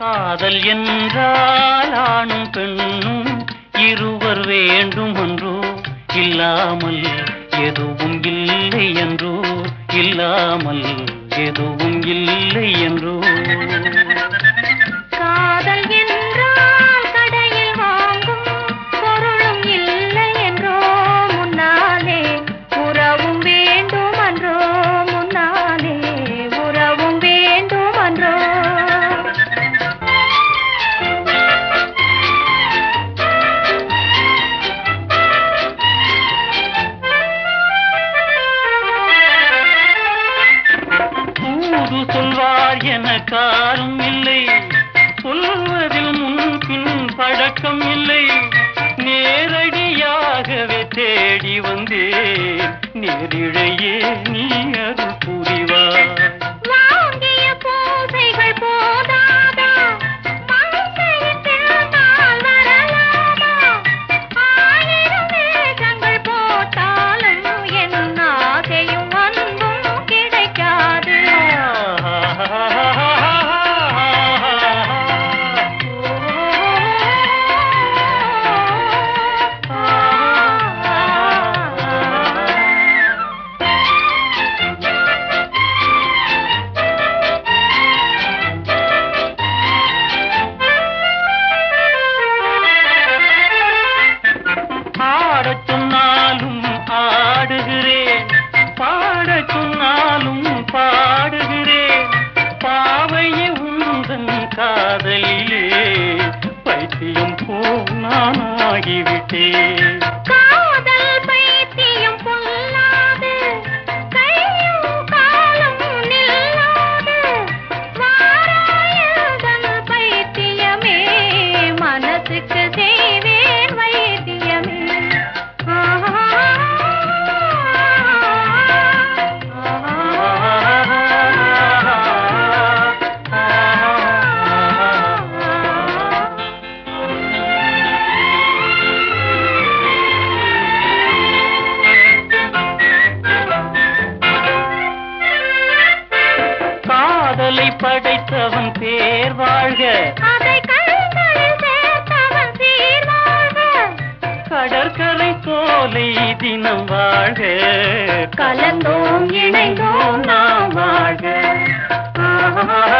காதல் என்றால் ஆணும் பெண்ணும் இருவர் வேண்டும் என்றோ இல்லாமல் எதுவும் இல்லை என்றோ இல்லாமல் எதுவும் இல்லை என்றோ காதல் என்றால் கடையில் வாங்கும் பொருளும் இல்லை என்றோ முன்னாலே உறவும் வேண்டும் என்றோ முன்னாலே உறவும் வேண்டும் என்றோ தூது சொல்வார் என காரும் இல்லை சொல்வதில் முன்பின் பழக்கம் இல்லை நேரடியாகவே தேடி வந்தேன் நேரிழையே நீ அருள் புரிவாய் வாங்கிய பூசைகள் போதாதா மங்கையின் திருநாள் வரலாமா ஆயிரம் வேஷங்கள் போட்டாலும் என் ஆசையும் அன்பும் கிடைக்காது ஆடச் சொன்னாலும் ஆடுகிறேன் பாடச் சொன்னாலும் பாடுகிறேன் பாவையே உந்தன் காதலிலே பைத்தியம் போல் நான் ஆகிவிட்டேன் காதல் பைத்தியம் பொல்லாது கையும் காலும் நில்லாது வாராயதன் பைத்தியமே மனசுக்கு செய்வேன் வைத்தியமே காதலை படைத்தவன் பேர் வாழ்க அதை கண்களில் சேர்த்தவன் சீர்வாழ்க கடற்கரை சோலை தினம் வாழ்க கலந்தோம் இணைந்தோம் நாம் வாழ்க